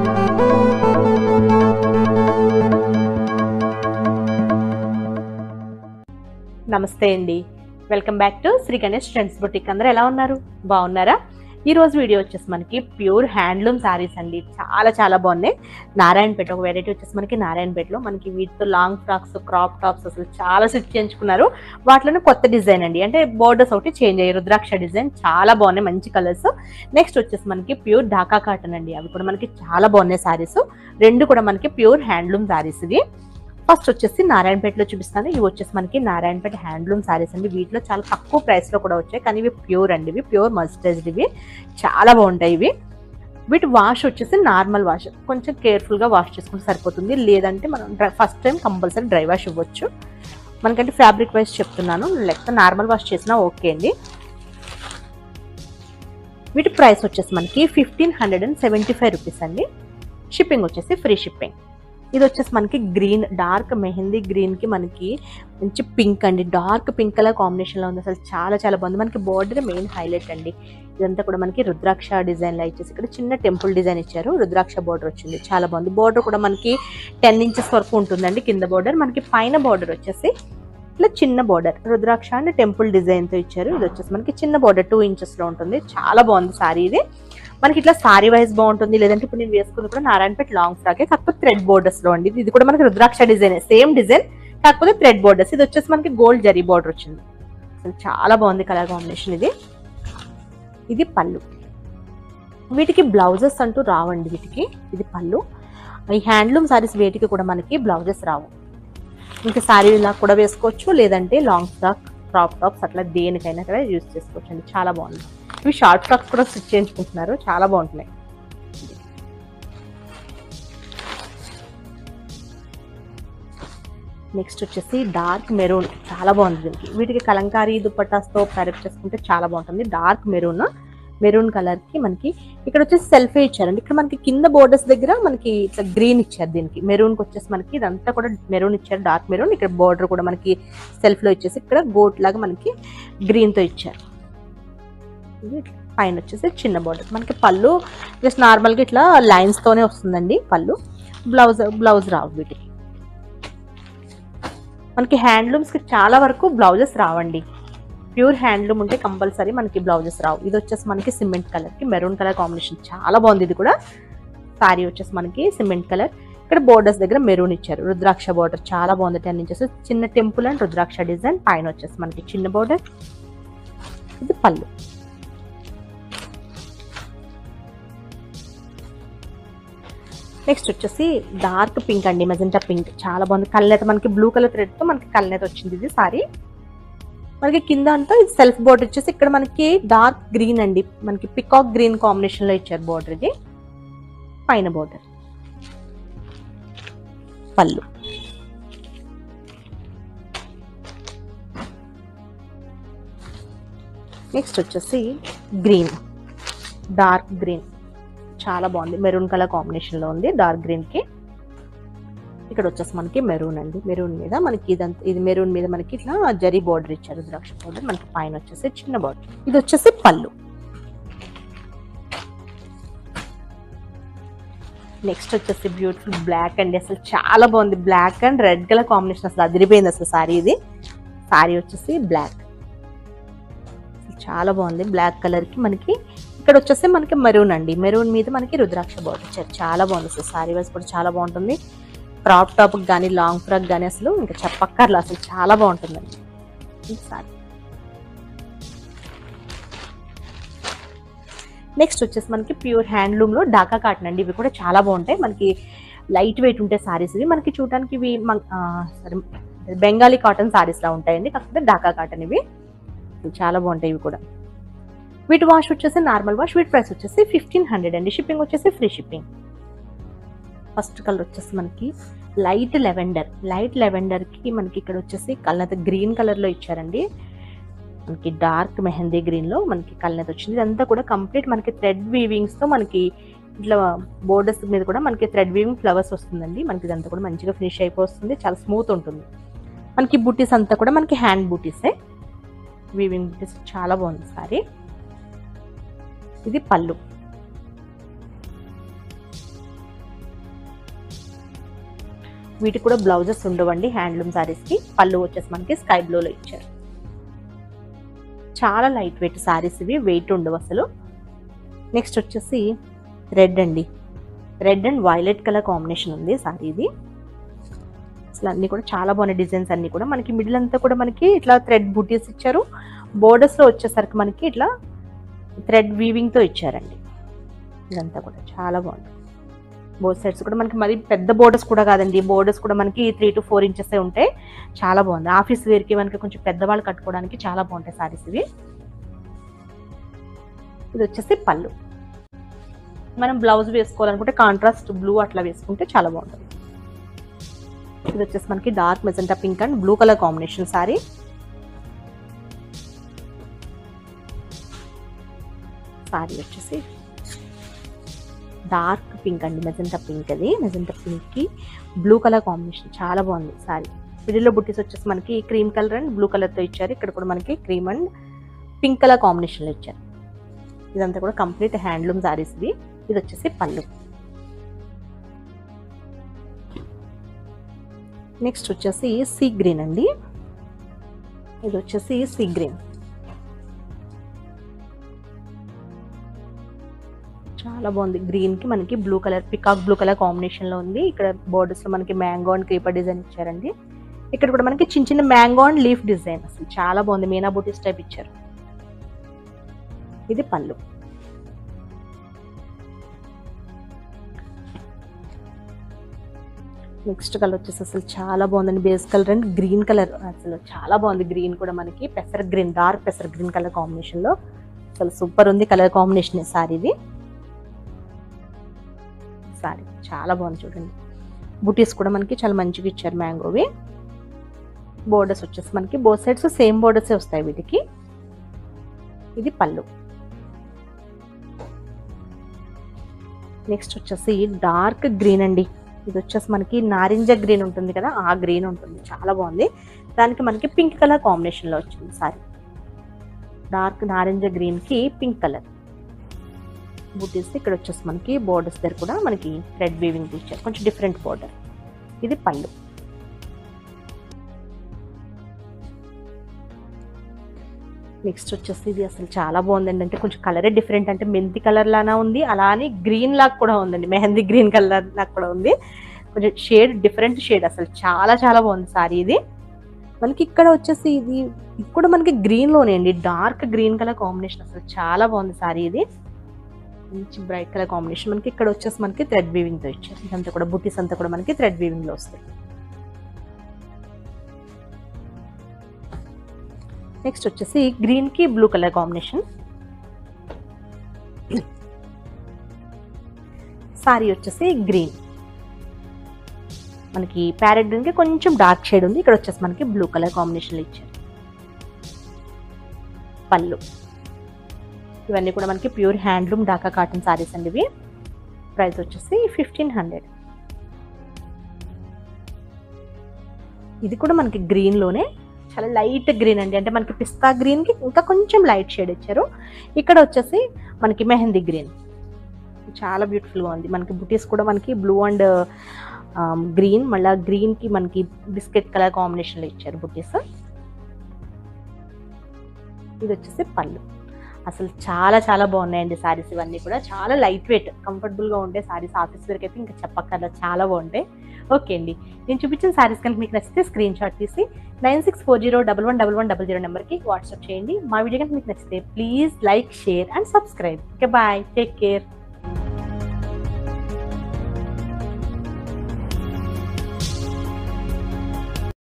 నమస్తే అండి welcome back to Sri Ganesh friends boutique అందరూ ఎలా ఉన్నారు బాగున్నారా ఈ రోజు వీడియో వచ్చేసి మనకి ప్యూర్ హ్యాండ్లూమ్ శారీస్ అండి చాలా చాలా బాగున్నాయి నారాయణపేట ఒక వెరైటీ వచ్చేసి మనకి నారాయణపేటలో మనకి వీటితో లాంగ్ ఫ్రాక్స్ క్రాప్ టాప్స్ అసలు చాలా స్టిచ్ చేయించుకున్నారు వాటిలోనే కొత్త డిజైన్ అండి అంటే బోర్డర్స్ ఒకటి చేంజ్ అయ్యాయి రుద్రాక్ష డిజైన్ చాలా బాగున్నాయి మంచి కలర్స్ నెక్స్ట్ వచ్చేసి మనకి ప్యూర్ ఢాకా కాటన్ అండి అవి కూడా మనకి చాలా బాగున్నాయి శారీస్ రెండు కూడా మనకి ప్యూర్ హ్యాండ్లూమ్ శారీస్ ఇవి ఫస్ట్ వచ్చేసి నారాయణపేటలో చూపిస్తాను ఇవి వచ్చేసి మనకి నారాయణపేట హ్యాండ్లూమ్ శారీస్ అండి వీటిలో చాలా తక్కువ ప్రైస్ లో కూడా వచ్చాయి కానీ ఇవి ప్యూర్ అండి ఇవి ప్యూర్ మస్టైజ్డ్ ఇవి చాలా బాగుంటాయి ఇవి వీటి వాష్ వచ్చేసి నార్మల్ వాష్ కొంచెం కేర్ఫుల్ గా వాష్ చేసుకుంటే సరిపోతుంది లేదంటే మనం first time compulsory dry wash ఇవ్వచ్చు మనకంటే ఫ్యాబ్రిక్ వైజ్ చెప్తున్నాను లేకపోతే నార్మల్ వాష్ చేసినా ఓకే అండి వీటి ప్రైస్ వచ్చేసి మనకి fifteen hundred and seventy five rupees అండి షిప్పింగ్ వచ్చేసి ఫ్రీ షిప్పింగ్ ఇది వచ్చేసి మనకి గ్రీన్ డార్క్ మెహందీ గ్రీన్ కి మనకి మంచి పింక్ అండి డార్క్ పింక్ కలర్ కాంబినేషన్ లో ఉంది అసలు చాలా చాలా బాగుంది మనకి బార్డర్ మెయిన్ హైలైట్ అండి ఇదంతా కూడా మనకి రుద్రాక్ష డిజైన్ లా ఇచ్చేసి ఇక్కడ చిన్న టెంపుల్ డిజైన్ ఇచ్చారు రుద్రాక్ష బార్డర్ వచ్చింది చాలా బాగుంది బార్డర్ కూడా మనకి టెన్ ఇంచెస్ వరకు ఉంటుందండి కింద బార్డర్ మనకి పైన బార్డర్ వచ్చేసి ఇట్లా చిన్న border rudraksha and temple design తో ఇచ్చారు ఇది వచ్చేసి మనకి చిన్న బార్డర్ టూ ఇంచెస్ లో ఉంటుంది చాలా బాగుంది సారీ ఇది మనకి ఇట్లా సారీ వైజ్ బాగుంటుంది లేదంటే ఇప్పుడు నేను వేసుకుంది కూడా నారాయణపేట లాంగ్ ఫ్రాకే కాకపోతే థ్రెడ్ బోర్డర్స్ లో అండి ఇది కూడా మనకి రుద్రాక్ష డిజైన్ సేమ్ డిజైన్ కాకపోతే థ్రెడ్ బోర్డర్స్ ఇది వచ్చేసి మనకి గోల్డ్ జరీ బార్డర్ వచ్చింది అసలు చాలా బాగుంది కలర్ కాంబినేషన్ ఇది ఇది పళ్ళు వీటికి బ్లౌజెస్ అంటూ రావండి వీటికి ఇది పళ్ళు ఈ హ్యాండ్లూమ్ సారీస్ వేటికి కూడా మనకి బ్లౌజెస్ రావు ఇంకా సారీ ఇలా కూడా వేసుకోవచ్చు లేదంటే లాంగ్ ఫ్రాక్ క్రాప్ టాప్స్ అట్లా దేనికైనా కూడా యూజ్ చేసుకోవచ్చు అండి చాలా బాగుంది ఇవి షార్ట్ ఫ్రాక్స్ కూడా స్టిచ్ చేయించుకుంటున్నారు చాలా బాగుంటున్నాయి నెక్స్ట్ వచ్చేసి డార్క్ మెరూన్ చాలా బాగుంది దీనికి వీటికి కలంకారీ దుప్పటాస్తో ప్యారెప్ చేసుకుంటే చాలా బాగుంటుంది డార్క్ మెరూన్ మెరూన్ కలర్ కి మనకి ఇక్కడ వచ్చేసి సెల్ఫే ఇచ్చారండి ఇక్కడ మనకి కింద బోర్డర్స్ దగ్గర మనకి ఇట్లా గ్రీన్ ఇచ్చారు దీనికి మెరూన్ కి వచ్చేసి మనకి ఇదంతా కూడా మెరూన్ ఇచ్చారు డార్క్ మెరూన్ ఇక్కడ బోర్డర్ కూడా మనకి సెల్ఫ్ లో ఇచ్చేసి ఇక్కడ గోట్ లాగా మనకి గ్రీన్ తో ఇచ్చారు ఇది పైన వచ్చేసి చిన్న బోర్డర్ మనకి పళ్ళు జస్ట్ నార్మల్ గా ఇట్లా లైన్స్ తోనే వస్తుందండి పళ్ళు బ్లౌజ్ బ్లౌజ్ రావు వీటికి మనకి హ్యాండ్లూమ్స్ కి చాలా వరకు బ్లౌజెస్ రావండి ప్యూర్ హ్యాండ్లూమ్ ఉంటే కంపల్సరీ మనకి బ్లౌజెస్ రావు ఇది వచ్చేసి మనకి సిమెంట్ కలర్ కి మెరూన్ కలర్ కాంబినేషన్ చాలా బాగుంది ఇది కూడా సారీ వచ్చేసి మనకి సిమెంట్ కలర్ ఇక్కడ బోర్డర్స్ దగ్గర మెరూన్ ఇచ్చారు రుద్రాక్ష బోర్డర్ చాలా బాగుంది టెన్ ఇంచెస్ చిన్న టెంపుల్ అండ్ రుద్రాక్ష డిజైన్ పైన వచ్చేసి మనకి చిన్న బోర్డర్ ఇది పళ్ళు నెక్స్ట్ వచ్చేసి డార్క్ పింక్ అండి మెజెంటా పింక్ చాలా బాగుంది కళ్ళనేత మనకి బ్లూ కలర్ థ్రెడ్ తో మనకి కళ్ళనేత వచ్చింది ఇది సారీ మనకి కింద అంతా ఇది సెల్ఫ్ బోర్డర్ వచ్చేసి ఇక్కడ మనకి డార్క్ గ్రీన్ అండి మనకి పికాక్ గ్రీన్ కాంబినేషన్ లో ఇచ్చారు బోర్డర్ ఇది పైన బోర్డర్ పళ్ళు నెక్స్ట్ వచ్చేసి గ్రీన్ డార్క్ గ్రీన్ చాలా బాగుంది మెరూన్ కలర్ కాంబినేషన్ లో ఉంది డార్క్ గ్రీన్ కి ఇక్కడ వచ్చేసి మనకి మెరూన్ అండి మెరూన్ మీద మనకి ఇదంతా ఇది మెరూన్ మీద మనకి ఇట్లా జరీ బోర్డర్ ఇచ్చారు ద్రాక్ష బోర్డర్ మనకి పైన వచ్చేసి చిన్న బోర్డర్ ఇది వచ్చేసి పళ్ళు నెక్స్ట్ వచ్చేసి బ్యూటిఫుల్ బ్లాక్ అండి అసలు చాలా బాగుంది black and red colour combination అసలు అదిరిపోయింది అసలు సారీ ఇది సారీ వచ్చేసి బ్లాక్ చాలా బాగుంది బ్లాక్ కలర్ కి మనకి ఇక్కడ వచ్చేసి మనకి మెరూన్ అండి మెరూన్ మీద మనకి రుద్రాక్ష బార్డర్ ఇచ్చారు చాలా బాగుంది అసలు సారీ వైజ్ కూడా చాలా బాగుంటుంది క్రాప్ టాప్ కానీ లాంగ్ ఫ్రాక్ కానీ అసలు ఇంకా చెప్పక్కర్లా అసలు చాలా బాగుంటుందండి ఈ సారీ నెక్స్ట్ వచ్చేసి మనకి ప్యూర్ హ్యాండ్లూమ్ లో డాకా కాటన్ అండి ఇవి కూడా చాలా బాగుంటాయి మనకి లైట్ వెయిట్ ఉంటాయి సారీస్ ఇవి మనకి చూడడానికి ఇవి మన- ఆ, సరే బెంగాలీ కాటన్ సారీస్ లా ఉంటాయండి కాకపోతే డాకా కాటన్ ఇవి చాలా బాగుంటాయి ఇవి కూడా వీటి వాష్ వచ్చేసి నార్మల్ వాష్ వీటి ప్రైస్ వచ్చేసి ఫిఫ్టీన్ హండ్రెడ్ అండి షిప్పింగ్ వచ్చేసి ఫ్రీ షిప్పింగ్ ఫస్ట్ కలర్ వచ్చేసి మనకి లైట్ లెవెండర్ లైట్ లెవెండర్ కి మనకి ఇక్కడ వచ్చేసి కళ్ళనత గ్రీన్ కలర్ లో ఇచ్చారండి మనకి డార్క్ మెహందీ గ్రీన్ లో మనకి కళ్ళనత వచ్చింది ఇదంతా కూడా కంప్లీట్ మనకి థ్రెడ్ వీవింగ్స్ తో మనకి ఇట్లా బోర్డర్స్ మీద కూడా మనకి థ్రెడ్ వీవింగ్ ఫ్లవర్స్ వస్తుందండి మనకి ఇదంతా కూడా మంచిగా ఫినిష్ అయిపోతుంది చాలా స్మూత్ ఉంటుంది మనకి బూటీస్ అంతా కూడా మనకి హ్యాండ్ బూటీసే వీవింగ్ బూటీస్ చాలా బాగుంది సారీ ఇది పళ్ళు వీటికి కూడా బ్లౌజెస్ ఉండవండి హ్యాండ్లూమ్ శారీస్కి పళ్ళు వచ్చేసి మనకి స్కై బ్లూలో ఇచ్చారు చాలా లైట్ వెయిట్ శారీస్ ఇవి వెయిట్ ఉండవు అసలు నెక్స్ట్ వచ్చేసి రెడ్ అండి red and violet colour combination ఉంది సారీ ఇది అసలు అన్ని కూడా చాలా బాగున్నాయి డిజైన్స్ అన్ని కూడా మనకి మిడిల్ అంతా కూడా మనకి ఇట్లా థ్రెడ్ బూటీస్ ఇచ్చారు బోర్డర్స్ లో వచ్చేసరికి మనకి ఇట్లా థ్రెడ్ వీవింగ్ తో ఇచ్చారండి ఇదంతా కూడా చాలా బాగుంది బోత్ సైడ్స్ కూడా మనకి మరి పెద్ద బోర్డర్స్ కూడా కాదండి బోర్డర్స్ కూడా మనకి త్రీ టు ఫోర్ ఇంచెస్ ఉంటాయి చాలా బాగుంది ఆఫీస్ వేర్ కి మనకి కొంచెం పెద్దవాళ్ళు కట్టుకోవడానికి చాలా బాగుంటాయి సారీస్ ఇవి ఇది వచ్చేసి పళ్ళు మనం బ్లౌజ్ వేసుకోవాలనుకుంటే కాంట్రాస్ట్ బ్లూ అట్లా వేసుకుంటే చాలా బాగుంటుంది ఇది వచ్చేసి మనకి dark magenta pink and blue colour combination sari sari వచ్చేసి డార్క్ పింక్ అండి మెజెంటా పింక్ అది మెజెంటా పింక్ కి బ్లూ కలర్ కాంబినేషన్ చాలా బాగుంది సారీ మిడిల్లో బుట్టీస్ వచ్చేసి మనకి cream colour and blue colour తో ఇచ్చారు ఇక్కడ కూడా మనకి cream and pink colour combination లో ఇచ్చారు ఇదంతా కూడా కంప్లీట్ హ్యాండ్లూమ్ సారీస్ ఇది ఇది వచ్చేసి పళ్ళు నెక్స్ట్ వచ్చేసి సీ గ్రీన్ అండి ఇది వచ్చేసి సీ గ్రీన్ చాలా బాగుంది గ్రీన్ కి మనకి blue colour peacock blue colour combination లో ఉంది ఇక్కడ బోర్డర్స్ లో మనకి మ్యాంగో అండ్ క్రీపర్ డిజైన్ ఇచ్చారండి ఇక్కడ కూడా మనకి చిన్న చిన్న మ్యాంగో అండ్ లీఫ్ డిజైన్ అసలు చాలా బాగుంది మీనా బూటీస్ టైప్ ఇచ్చారు ఇది పళ్ళు నెక్స్ట్ కలర్ వచ్చేసి అసలు చాలా బాగుందండి base colour and green colour అసలు చాలా బాగుంది గ్రీన్ కూడా మనకి పెసర్ గ్రీన్ డార్క్ పెసర్ గ్రీన్ కలర్ కాంబినేషన్ లో అసలు సూపర్ ఉంది కలర్ కాంబినేషన్ సారీ ఇది సారీ చాలా బాగుంది చూడండి బుటీస్ కూడా మనకి చాలా మంచిగా ఇచ్చారు మ్యాంగోవి బోర్డర్స్ వచ్చేసి మనకి బోత్ సైడ్స్ సేమ్ బోర్డర్సే వస్తాయి వీటికి ఇది పళ్ళు నెక్స్ట్ వచ్చేసి డార్క్ గ్రీన్ అండి ఇది వచ్చేసి మనకి నారింజ గ్రీన్ ఉంటుంది కదా ఆ గ్రీన్ ఉంటుంది చాలా బాగుంది దానికి మనకి పింక్ కలర్ కాంబినేషన్ లో వచ్చింది సారీ డార్క్ నారింజ గ్రీన్ కి పింక్ కలర్ బూటీస్ ఇక్కడ వచ్చేసి మనకి బోర్డర్స్ దగ్గర కూడా మనకి థ్రెడ్ వీవింగ్ ఇచ్చారు కొంచెం డిఫరెంట్ బోర్డర్ ఇది పళ్ళు నెక్స్ట్ వచ్చేసి ఇది అసలు చాలా బాగుందండి అంటే కొంచెం కలరే డిఫరెంట్ అంటే మెంతి కలర్ లాగా ఉంది అలా అని గ్రీన్ లాగా కూడా ఉందండి మెహందీ గ్రీన్ కలర్ లాగా కూడా ఉంది కొంచెం షేడ్ డిఫరెంట్ షేడ్ అసలు చాలా చాలా బాగుంది సారీ ఇది మనకి ఇక్కడ వచ్చేసి ఇది ఇది కూడా మనకి గ్రీన్ లోనే అండి డార్క్ గ్రీన్ కలర్ కాంబినేషన్ అసలు చాలా బాగుంది సారీ ఇది మంచి బ్రైట్ కలర్ కాంబినేషన్ మనకి ఇక్కడ వచ్చేసి మనకి థ్రెడ్ వీవింగ్ తో ఇచ్చారు ఇదంతా కూడా బుటీస్ అంతా కూడా మనకి థ్రెడ్ వీవింగ్ లో వస్తాయి నెక్స్ట్ వచ్చేసి గ్రీన్ కి బ్లూ కలర్ కాంబినేషన్ సారీ వచ్చేసి గ్రీన్ మనకి ప్యారెట్ గ్రీన్ కి కొంచెం డార్క్ షేడ్ ఉంది ఇక్కడ వచ్చేసి మనకి బ్లూ కలర్ కాంబినేషన్ ఇచ్చారు పళ్ళు ఇవన్నీ కూడా మనకి pure handloom Dhaka cotton sarees అండి ఇవి ప్రైస్ వచ్చేసి ఫిఫ్టీన్ హండ్రెడ్ ఇది కూడా మనకి గ్రీన్ లోనే చాలా లైట్ గ్రీన్ అండి అంటే మనకి పిస్తా గ్రీన్ కి ఇంకా కొంచెం లైట్ షేడ్ ఇచ్చారు ఇక్కడ వచ్చేసి మనకి మెహందీ గ్రీన్ చాలా బ్యూటిఫుల్ గా ఉంది మనకి బుటీస్ కూడా మనకి బ్లూ అండ్ గ్రీన్ మళ్ళీ గ్రీన్ కి మనకి బిస్కెట్ కలర్ కాంబినేషన్ లో ఇచ్చారు బుటీస్ ఇది వచ్చేసి పళ్ళు అసలు చాలా చాలా బాగున్నాయండి సారీస్ ఇవన్నీ కూడా చాలా లైట్ వెయిట్ కంఫర్టబుల్ గా ఉండే సారీస్ ఆఫీస్ వరకు అయితే ఇంకా చెప్పక్కర్లా చాలా బాగుంటాయి ఓకే అండి నేను చూపించిన సారీస్ కనుక మీకు నచ్చితే స్క్రీన్ షాట్ తీసి nine six four zero double one double one double zero నెంబర్కి వాట్సాప్ చేయండి మా వీడియో కనుక మీకు నచ్చితే please like share and subscribe okay bye take care